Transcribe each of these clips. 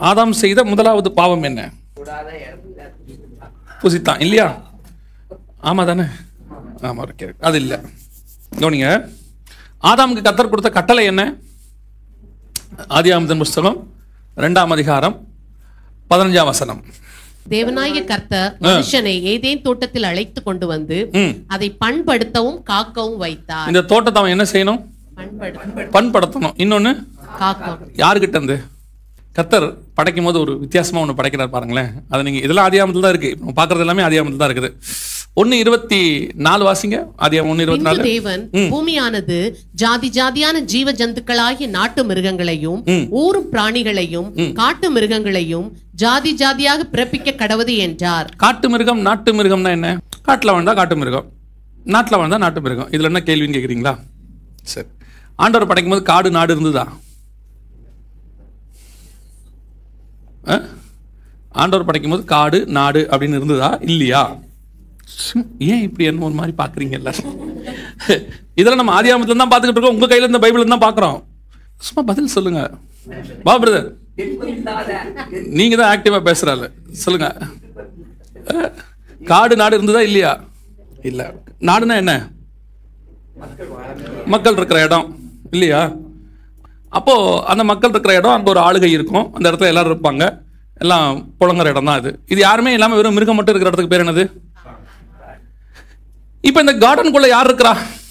ஆதாம் செய்த முதலாவது பாவம் என்ன புசித்தான் இல்லையா ஆமா தானே ஆமா இருக்கு அது இல்லை கவனிங்க ஆதாமுக்கு கத்தர் கொடுத்த கட்டளை என்ன ஆதியாமத்தின் புஸ்தகம் ரெண்டாம் அதிகாரம் பதினஞ்சாம் வசனம் தேவனாய கர்த்தர் மனுஷனை ஏதேன் தோட்டத்தில் அழைத்து கொண்டு வந்து ம் அதை பண்படுத்தவும் காக்கவும் வைத்தார் இந்த தோட்டத்தை அவன் என்ன செய்யணும் பண்படு பண்படுத்தணும் இன்னொன்னு காக்கவும் யாருக்கிட்ட இருந்து கத்தர் படைக்கும் போது ஒரு வித்தியாசமா ஒன்று படைக்கிறார் பாருங்களேன் அது நீங்க இதெல்லாம் அதிகாமத்தில் தான் இருக்கு நம்ம பார்க்கறது எல்லாமே அதிகாமத்தில் தான் இருக்குது ஒன்று இருபத்தி நாலு வாசிங்க அதிகாரம் ஒன்று இருபத்தி பின்பு நாலு தேவன் பூமியானது ஜாதி ஜாதியான ஜீவ ஜந்துக்களாகிய நாட்டு மிருகங்களையும் ஊரும் பிராணிகளையும் காட்டு மிருகங்களையும் ஜாதி ஜாதியாக பிறப்பிக்க கடவுது என்றார் காட்டு மிருகம் நாட்டு மிருகம்னா என்ன காட்டில் வாழ்ந்தா காட்டு மிருகம் நாட்டில் வாழ்ந்தா நாட்டு மிருகம் இதில் என்ன கேள்வின்னு கேட்குறீங்களா சரி ஆண்டவர் படைக்கும் போது காடு நாடு இருந்ததா ஆ? ஆண்டவர் படைக்கும் போது காடு நாடு அப்படின்னு இருந்ததா இல்லையா சும், ஏன் இப்படி என்ன ஒரு மாதிரி பார்க்குறீங்க எல்லாரும் இதெல்லாம் நம்ம ஆதியாமத்துல தான் பார்த்துக்கிட்டு இருக்கோம் உங்கள் கையில் இந்த பைபிள் தான் பார்க்குறோம் சும்மா பதில் சொல்லுங்க வா பிரதர் நீங்க தான் ஆக்டிவா பேசுறாள் சொல்லுங்க அஹ், காடு நாடு இருந்ததா இல்லையா இல்ல நாடுனா என்ன மக்கள் இருக்கிற இடம் இல்லையா அப்போ அந்த மக்கள் இருக்கிற இடம் அங்க ஒரு ஆளுகை இருக்கும் அந்த இடத்துல எல்லாரும் இருப்பாங்க எல்லாம் புழங்குற இடம் தான் இது இது யாருமே இல்லாம வெறும் மிருகம் மட்டும் இருக்கிற இடத்துக்கு பேர் என்னது இப்போ இந்த கார்டனுக்குள்ள யார் இருக்கிறா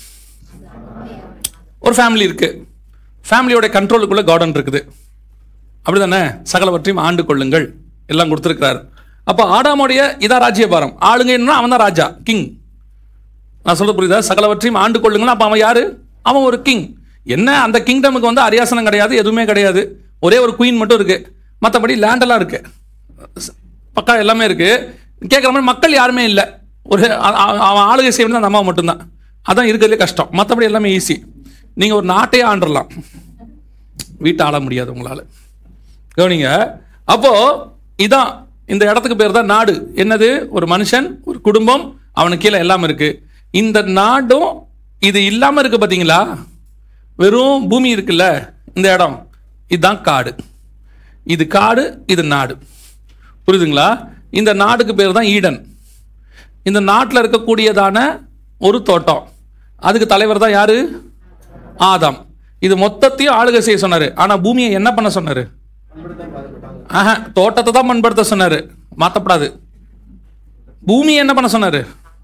ஒரு ஃபேமிலி இருக்கு ஃபேமிலியோட கண்ட்ரோலுக்குள்ள கார்டன் இருக்குது அப்படிதானே சகலவற்றையும் ஆண்டு கொள்ளுங்கள் எல்லாம் கொடுத்துருக்கிறார் அப்போ ஆடாமுடைய இதா ராஜ்யபாரம் ஆளுங்க என்ன அவன் தான் ராஜா கிங் நான் சொல்ல புரியுதா சகலவற்றையும் ஆண்டு கொள்ளுங்கள் அப்போ அவன் யாரு அவன் ஒரு கிங் என்ன அந்த கிங்டமுக்கு வந்து அரியாசனம் கிடையாது எதுவுமே கிடையாது ஒரே ஒரு குயின் மட்டும் இருக்கு மற்றபடி லேண்டெல்லாம் இருக்கு ஸ்- பக்கா எல்லாமே இருக்கு கேட்குற மாதிரி மக்கள் யாருமே இல்லை ஒரு அ- அ- அவன் ஆளுகை செய்யணும் அந்த அம்மா மட்டும்தான் அதான் இருக்கிறதுலே கஷ்டம் மற்றபடி எல்லாமே ஈஸி நீங்கள் ஒரு நாட்டையே ஆண்டுடலாம் வீட்டை ஆள முடியாது உங்களால் கவனிங்க அப்போ இதான் இந்த இடத்துக்கு பேர் தான் நாடு என்னது ஒரு மனுஷன் ஒரு குடும்பம் அவனுக்கு கீழே எல்லாம் இருக்கு இந்த நாடும் இது இல்லாம இருக்கு பாத்தீங்களா வெறும் பூமி இருக்குல்ல இந்த இடம் இதுதான் காடு இது காடு இது நாடு புரியுதுங்களா இந்த நாடுக்கு பேர் தான் ஈடன் இந்த நாட்டில் இருக்கக்கூடியதான ஒரு தோட்டம் அதுக்கு தலைவர் தான் யாரு ஆதாம் இது மொத்தத்தையும் ஆளுகை செய்ய சொன்னாரு ஆனா பூமியை என்ன பண்ண சொன்னாரு ஆஹா தோட்டத்தை தான் பண்படுத்த சொன்னாரு மாத்தப்படாது பூமியை என்ன பண்ண சொன்னாரு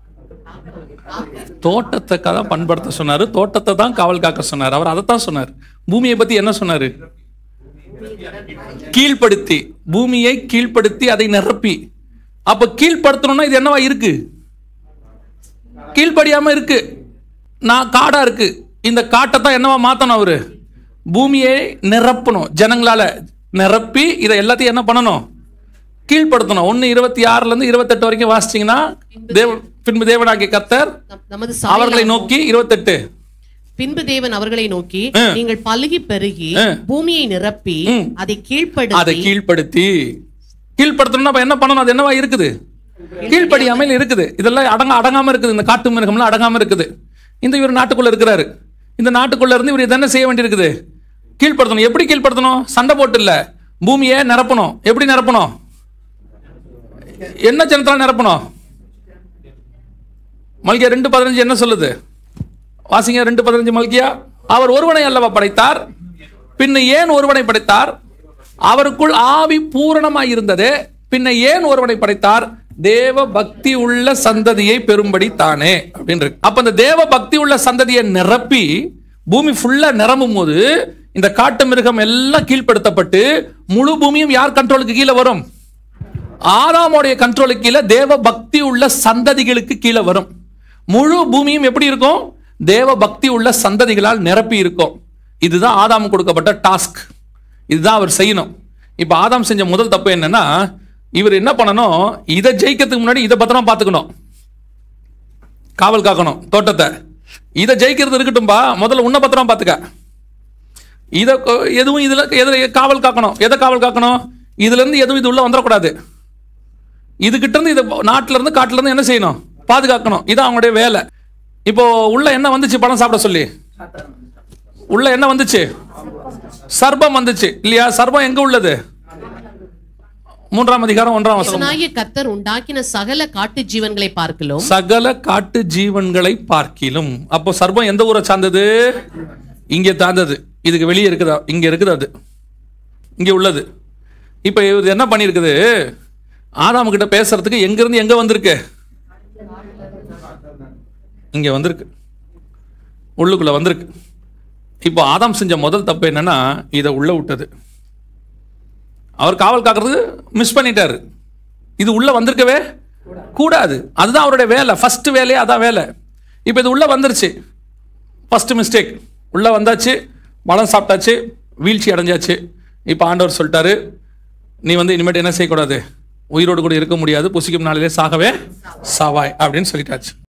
தோட்டத்தை தான் பண்படுத்த சொன்னாரு தோட்டத்தை தான் காவல் காக்க சொன்னார் அவர் அதை தான் சொன்னார் பூமியை பத்தி என்ன சொன்னாரு கீழ்ப்படுத்தி பூமியை கீழ்ப்படுத்தி அதை நிரப்பி அப்ப கீழ்ப்படுத்தணும்னா இது என்னவா இருக்கு கீழ்ப்படியாம இருக்கு நான் காடா இருக்கு இந்த காட்டை தான் என்னவா மாத்தணும் அவரு பூமியை நிரப்பணும் ஜனங்களால நிரப்பி இதை எல்லாத்தையும் என்ன பண்ணணும் கீழ்ப்படுத்தணும் ஒன்னு இருபத்தி ஆறுல இருந்து இருபத்தெட்டு வரைக்கும் வாசிச்சீங்கன்னா தேவ பின்பு தேவனாகிய கர்த்தர் நம்- நமது அவர்களை சாயலாகவும் நோக்கி இருபத்தெட்டு பின்பு தேவன் அவர்களை நோக்கி ஆ. நீங்கள் பலுகி பெருகி ஆ. பூமியை நிரப்பி ம். அதை அதை கீழ்ப்படுத்தி கீழ்ப்படுத்தி கீழ்ப்படுத்தணும்னா அப்ப என்ன பண்ணணும் அது என்னவா இருக்குது கீழ்ப்படியாமல் இருக்குது இதெல்லாம் அடங்க அடங்காம இருக்குது இந்த காட்டு மிருகம்லாம் அடங்காம இருக்குது இந்த இவர் நாட்டுக்குள்ள இருக்கிறாரு இந்த நாட்டுக்குள்ள இருந்து இவர் என்ன செய்ய வேண்டியிருக்குது கீழ்ப்படுத்தணும் எப்படி கீழ்ப்படுத்தணும் சண்டை போட்டு இல்ல பூமியை நிரப்பணும் எப்படி நிரப்பணும் என்ன ஜனத்தால் நிரப்பணும் மல்கியா ரெண்டு பதினஞ்சு என்ன சொல்லுது வாசிங்க ரெண்டு பதினஞ்சு மல்கியா அவர் ஒருவனை அல்லவா படைத்தார் பின்ன ஏன் ஒருவனை படைத்தார் அவருக்குள் ஆவி பூரணமாய் இருந்தது பின்ன ஏன் ஒருவனை படைத்தார் தேவ பக்தி உள்ள சந்ததியை பெறும்படி தானே அப்படின்னு இருக்கு. அப்ப இந்த தேவ பக்தி உள்ள சந்ததியை நிரப்பி பூமி ஃபுல்லா நிரம்பும் போது இந்த காட்டு மிருகம் எல்லாம் கீழ்ப்படுத்தப்பட்டு முழு பூமியும் யார் கண்ட்ரோலுக்கு கீழே வரும் ஆதாமுடைய கண்ட்ரோலுக்கு கீழே தேவ பக்தி உள்ள சந்ததிகளுக்கு கீழே வரும் முழு பூமியும் எப்படி இருக்கும் தேவ பக்தி உள்ள சந்ததிகளால் நிரப்பி இருக்கும் இதுதான் ஆதாம் கொடுக்கப்பட்ட டாஸ்க் இதுதான் அவர் செய்யணும் இப்போ ஆதாம் செஞ்ச முதல் தப்பு என்னன்னா இவர் என்ன பண்ணணும் இதை ஜெயிக்கிறதுக்கு முன்னாடி இதை பத்திரமா பார்த்துக்கணும் காவல் காக்கணும் தோட்டத்தை இதை ஜெயிக்கிறது இருக்கட்டும்பா முதல்ல உன்னை பத்திரமா பார்த்துக்க இதை கொ- எதுவும் இதுல எதில் காவல் காக்கணும் எதை காவல் காக்கணும் இதுல இருந்து எதுவும் இது உள்ள வந்துடக்கூடாது இதுகிட்ட இருந்து இது நாட்டுல இருந்து காட்டுல இருந்து என்ன செய்யணும் பாதுகாக்கணும் இதான் அவங்களுடைய வேலை இப்போ உள்ள என்ன வந்துச்சு பழம் சாப்பிட சொல்லி உள்ள என்ன வந்துச்சு சர்பம் வந்துச்சு இல்லையா சர்பம் எங்க உள்ளது மூன்றாம் அதிகாரம் ஒன்றாம் வசனம் தேவனாகிய கர்த்தர் உண்டாக்கின சகல காட்டு ஜீவன்களை பார்க்கலும் சகல காட்டு ஜீவன்களை பார்க்கிலும் அப்போ சர்ப்பம் எந்த ஊரை சார்ந்தது இங்கே தாழ்ந்தது இதுக்கு வெளியே இருக்குதா இங்க இருக்குது அது இங்க உள்ளது இப்போ இது என்ன பண்ணியிருக்குது ஆதாம் கிட்ட பேசுறதுக்கு எங்கிருந்து எங்க வந்திருக்கு இங்க வந்திருக்கு உள்ளுக்குள்ள வந்திருக்கு இப்போ ஆதாம் செஞ்ச முதல் தப்பு என்னன்னா இதை உள்ள விட்டது அவர் காவல் காக்கிறது மிஸ் பண்ணிட்டாரு இது உள்ள வந்திருக்கவே கூடாது அதுதான் அவருடைய வேலை ஃபர்ஸ்ட் வேலையே அதான் வேலை இப்போ இது உள்ள வந்துருச்சு ஃபர்ஸ்ட் மிஸ்டேக் உள்ள வந்தாச்சு பழம் சாப்பிட்டாச்சு வீழ்ச்சி அடைஞ்சாச்சு இப்போ ஆண்டவர் சொல்லிட்டாரு நீ வந்து இனிமேட்டு என்ன செய்யக்கூடாது உயிரோடு கூட இருக்க முடியாது புசிக்கும் நாளிலே சாகவே சாவாய் அப்படின்னு சொல்லிட்டாச்சு